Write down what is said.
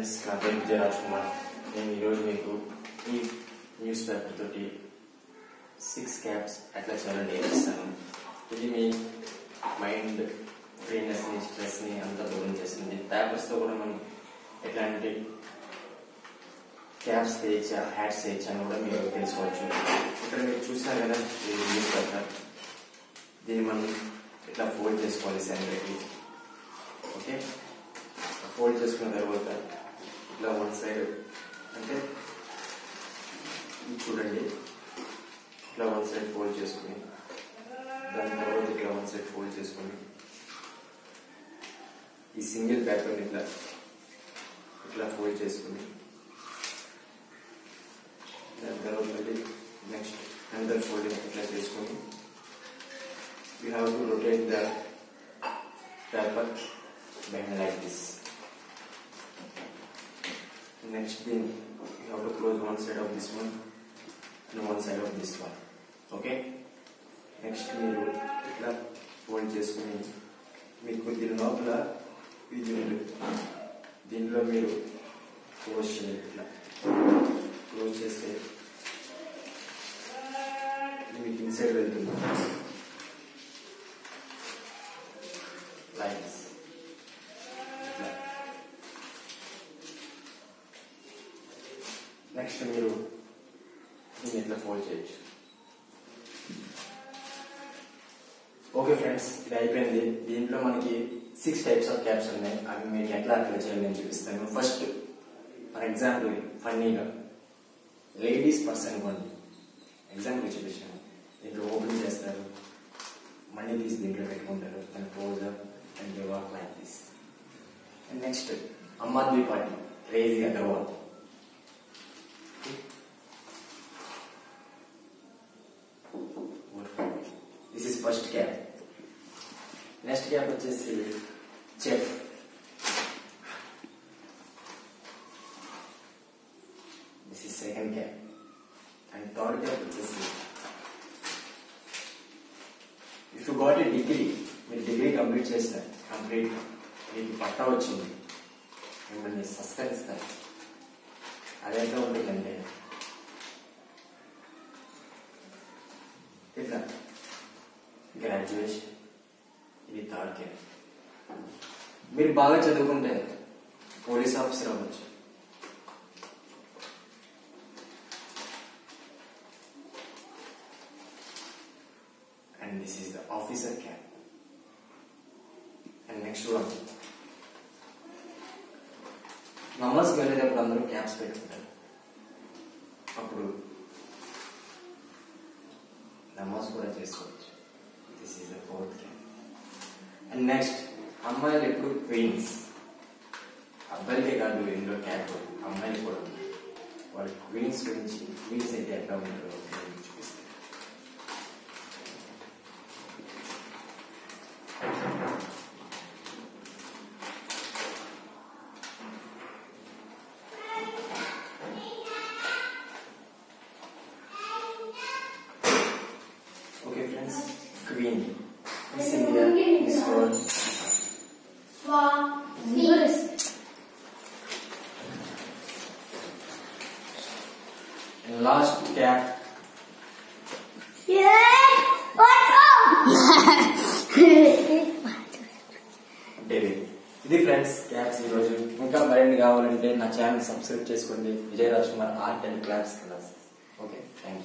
Friends నా పేరు విజయరాజ్ కుమార్ నేను ఈరోజు మీకు ఈ న్యూస్ పేపర్ తోటి సిక్స్ క్యాప్స్ అట్లా చాలా నేర్పిస్తాను ఇది మీ మైండ్ ఫ్రీనెస్ని స్ట్రెస్ని అంతా దూరం చేస్తుంది పేపర్స్తో కూడా మనం ఎట్లాంటి క్యాప్స్ చేయొచ్చా హ్యాట్స్ చేయొచ్చా అని కూడా మీరు తెలుసుకోవచ్చు ఇక్కడ మీరు చూసారు కదా ఇది న్యూస్ పేపర్ దీన్ని మనం ఇట్లా ఫోల్డ్ చేసుకోవాలి సెంటర్కి ఓకే ఫోల్డ్ చేసుకున్న తర్వాత ఇట్లా వన్ సైడ్ అంటే ఇది చూడండి ఇట్లా వన్ సైడ్ ఫోల్డ్ చేసుకుని దాని తర్వాత ఇట్లా వన్ సైడ్ ఫోల్డ్ చేసుకుని ఈ సింగిల్ పేపర్ ఇట్లా ఇట్లా ఫోల్డ్ చేసుకుని దాని తర్వాత మళ్ళీ నెక్స్ట్ అందర్ ఫోల్డింగ్ ఇట్లా చేసుకుని you have to rotate the paper behind like this. Next thing, you have to close one side of this one and one side of this one. Okay? Next మీరు ఇట్లా fold చేసుకుని మీకు దీని లోపల ఇది ఉంది దీంట్లో మీరు క్లోజ్ చేయాలి ఇట్లా క్లోజ్ చేస్తే ఇది మీకు ఇన్సైడ్ వెళ్తుంది లైన్స్ నెక్స్ట్ మీరు దీన్ని ఇట్లా ఫోల్డ్ చేయొచ్చు ఓకే ఫ్రెండ్స్ ఇది అయిపోయింది దీంట్లో మనకి సిక్స్ టైప్స్ ఆఫ్ క్యాప్స్ ఉన్నాయి అవి మీకు ఎట్లా అట్లా చేయాలి నేను చూపిస్తాను ఫస్ట్ ఫర్ ఎగ్జాంపుల్ ఫన్నీగా లేడీస్ పర్సన్ కొన్ని ఎగ్జాంపుల్ చూపించాను దీంట్లో ఓపెన్ చేస్తారు మనీ తీసి దీంట్లో పెట్టుకుంటారు and close up and walk like this and next Aam Aadmi Party crazy Agarwal this is first cap next cap వచ్చేసి chef this is second cap and third cap వచ్చేసి if you got a degree మీరు degree complete చేస్తారు complete మీకు పట్టా వచ్చింది మిమ్మల్ని సత్కరిస్తారు అదైతే ఉంటుందంటే ఇట్లా గ్రాడ్యుయేషన్ ఇది థర్డ్ కేర్ మీరు బాగా చదువుకుంటే పోలీస్ ఆఫీసర్ అవ్వచ్చు and this is the officer cap and next one నమాజ్కి వెళ్ళేటప్పుడు అందరూ క్యాప్స్ పెట్టుకుంటారు అప్పుడు నమాజ్ కూడా చేసుకోవచ్చు this is the fourth cap and next అమ్మాయిలు ఎప్పుడు క్వీన్స్ అబ్బాయిలకే కాదు ఇందులో క్యాప్ అమ్మాయిలు కూడా ఉంది. వాళ్ళు క్వీన్స్ గురించి క్వీన్స్ అయితే ఎట్లా ఉంటారో నేను చూపిస్తాను okay friends queen miss India miss world and last cap David ఇది ఫ్రెండ్స్ క్యాప్స్ ఈ రోజు ఇంకా మరిన్ని కావాలంటే నా ఛానల్ సబ్స్క్రైబ్ చేసుకోండి Vijayaraj Kumar art and claps class okay thank you